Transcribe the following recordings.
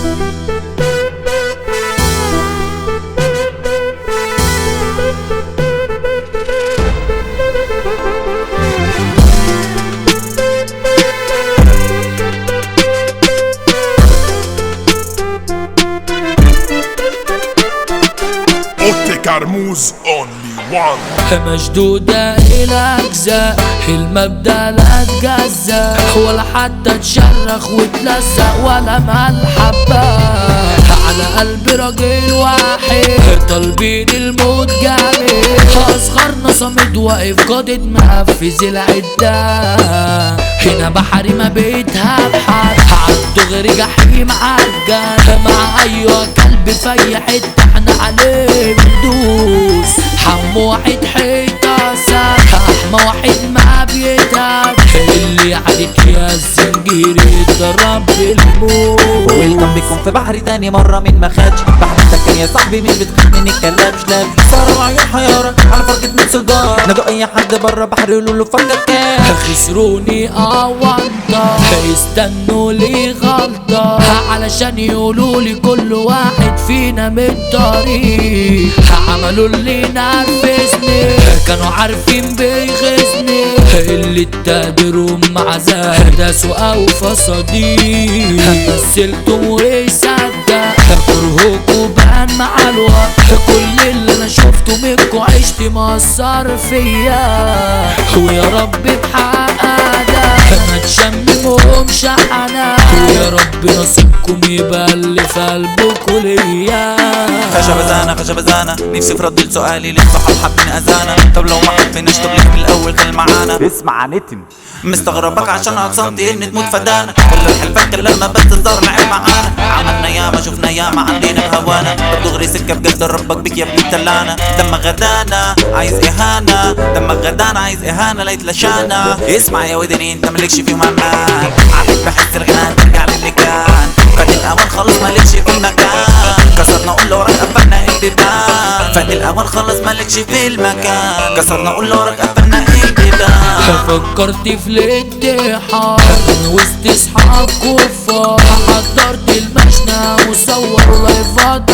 Otte Carmouze only one مشدودة إلى أجزاء المبدأ لا تجزأ ولا حتى تشرخ وتلزق ولا ملحبة على قلب راجل واحد طالبين الموت جامد أصغرنا صامد واقف قادد منفذ العدة هنا بحري ما بيتهبحت عنده غير جحيم عالجن مع أيوة كلب في أي حتة احنا عليه بندوس حمو واحد حيطة سد أحمى واحد ما بيتهد اللي عليك يا الزنجير يضرب بالموت ويلكم بكم في بحر تاني مرة من ما خدش بحر كان يا صاحبي مين بتخاف مني الكلبش لاب صار وعيون حيارة على فرقة من سجار نادوا أي حد برا بحر يقولوا له فكر كام خسروني أونطة استنوا لي غلطة علشان يقولوا لي كل واحد فينا من طريق عملوا اللي نرفزني كانوا عارفين بيغيظني اللي اتقدروا مع داسوا أو فصديق مثلتم وصدق كرهكوا بان مع الوقت كل اللي انا شفته منكوا عشت مأثر فيا ويا رب بحق ده ما تشممهمش انا ويا رب نصيبكم يبقى اللي في قلبكوا ليا خشبة زانة خشبة زانة نفسي في رد لسؤالي ليه الصحاب حابين أذانا طب لو ما حبيناش طب ليه من الأول كان معانا اسمع نتن مستغربك عشان عصمتي ان تموت فدانا كل الحلفان كان لما بس الزهر لعب معانا عملنا ياما شفنا ياما عدينا بهوانا طب دغري سكه بجد ربك بك يا ابن التلانه دمك غدانا عايز اهانه دمك غدانا عايز اهانه لا يتلاشانا اسمع يا ودني انت مالكش فيهم امان عليك بحس الغنى ترجع للي كان فات الاوان خلاص مالكش في المكان كسرنا قول له وراك قفلنا البيبان فات الاوان خلاص مالكش في المكان كسرنا قول له وراك قفلنا البيبان فكرت في الاتحاد وسط اصحاب كفار حضرت المشنى وصور لايفات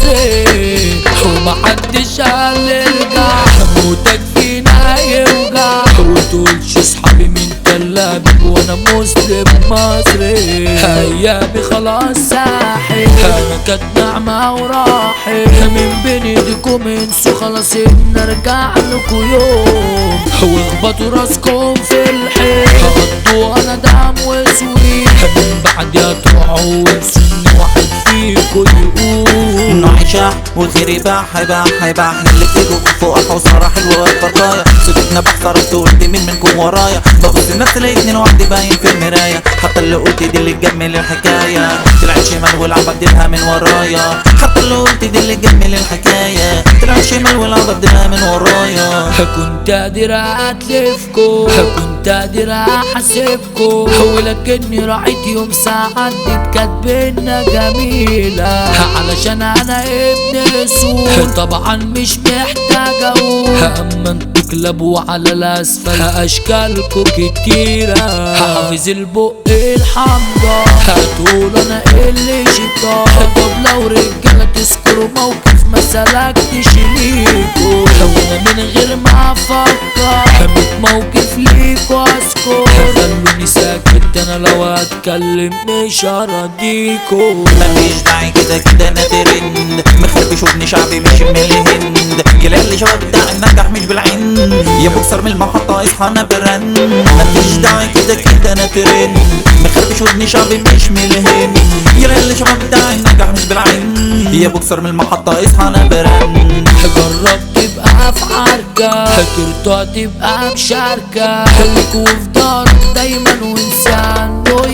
حزين ومحدش قال ارجع موتك فينا يوجع وتقولش اصحابي من كلامك وانا مسلم مصري ايامي خلاص ساحل انا كانت نعمة وراحل من بين ايديكم انسوا خلاص ان ارجع لكم يوم واخبطوا راسكم في الحيط هغطوا انا دم وسويت من بعد يا تروحوا وانسوا ان واحد فيكم يقول نوعي شاح والخير يباح يباح يباح اللي بتيجوا فوق وصراحة حلوة الفرقاية صوتنا بحصر قلت مين منكم ورايا ببص لنفسي لقيتني لوحدي باين في المراية حتى اللي قلت دي اللي تجمل الحكاية طلعت شمال والعبة بديلها من ورايا حتى اللي قلت دي اللي تجمل الحكاية طلعت شمال والعبة بديلها من ورايا كنت قادر اتلفكو كنت قادر احاسبكو ولكني راحت يوم ساعدت كانت بينا جميلة علشان انا ابن سوق طبعا مش محتاج اقول اما انتوا كلاب وعلى الاسفل اشكالكو كتيرة حافظ البق الحمضة هتقول انا اللي شيطان طب لو رجالة تذكروا موقف ما سلكتش ليكو وانا من غير ما افكر ميت موقف ليكو اسكت خلوني ساكت انا لو اتكلم مش هرضيكو مفيش داعي كده كده انا ترند مخرب شوفني شعبي مش من الهند يلالي شباب بتاع النجاح مش بالعين يا بكسر من المحطة اصحى انا برن مفيش داعي كده كده انا ترند مخرب شوفني شعبي مش من الهند يلالي شباب بتاع النجاح مش بالعين يا بكسر من المحطة اصحى انا برن جرب تبقى في عركة ترضى تبقى مشاركة خليك وفي دارك دايما وانسان له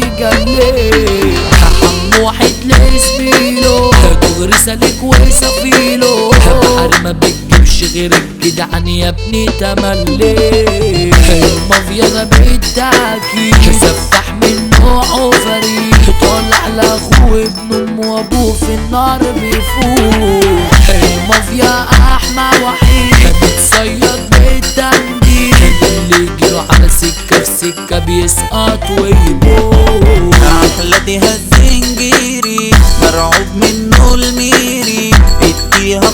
يجليك حم واحد لزميله دغري سالك وصفيله بحر ما بتجيبش غير الجدعان يا ابني تملي المافيا ده بالتأكيد سفاح من نوعه فريد طالع لاخوه ابن امه وابوه في النار بيفوق المافيا احمى وحيد بتصيد بالتنديد اللي يجيله على سكه في سكه بيسقط ويموت احلتي هالزنجيري مرة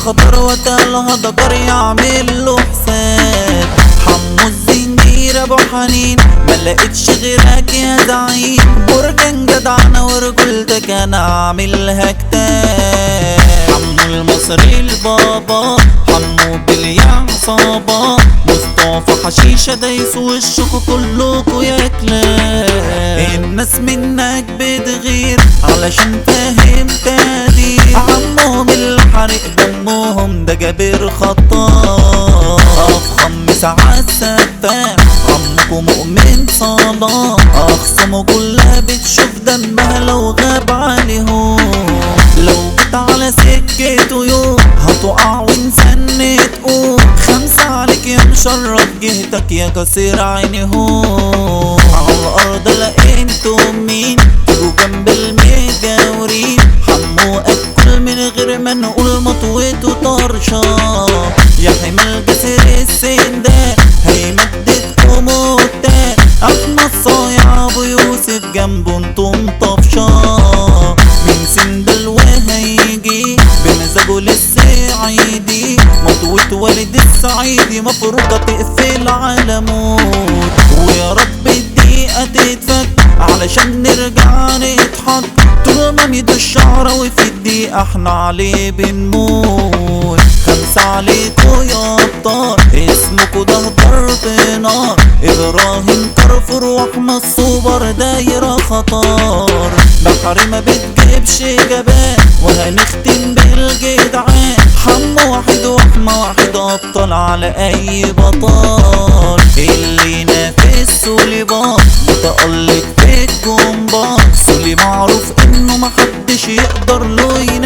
خطر وتالها ذكر يعمل له حساب حمو الزنجير ابو حنين ما لقيتش غيرك يا زعيم برجن جدعنا ورجولتك انا اعملها كتاب حمو المصري البابا حمو باليعصابة مصطفى حشيشة دايس وشكوا كلكوا يا كلاب الناس منك بتغير علشان فاهم تقدير عمهم الحرق دمهم ده جابر خطاب افخم ساعات سفاح عمكم مؤمن صلاة اخصمه كلها بتشوف دمها لو غاب عليهم لو جيت على سكته يوم هتقع وانسان تقوم خمسة عليك يا مشرف جهتك يا كسير عينهم على الأرض لقيتوا مين تجوا جنب المجاورين حمو أكل من غير ما نقول مطوته طرشة يا حمل جسر السن ده هيمددكم وبتاع أحمد صايع أبو يوسف جنبه انتم طفشة من سندل وهيجي بمزاجه للسعيدي مطوة والد السعيدي مفروضة تقفل على موت ويا رب الدقيقة تتفك علشان نرجع نضحك طول ما ميد الشعر وفي الدقيقة احنا عليه بنموت خمسة عليكوا يا ابطال اسمكوا ده ضرب نار ابراهيم كرفور واحمد سوبر دايرة خطر بحر ما بتجيبش جبان وهنختم بالجدعان حمو واحد واحمى واحد ابطال على اي بطال اللي نافس سوليبان متألق في الجمباز سولي معروف انه محدش يقدر له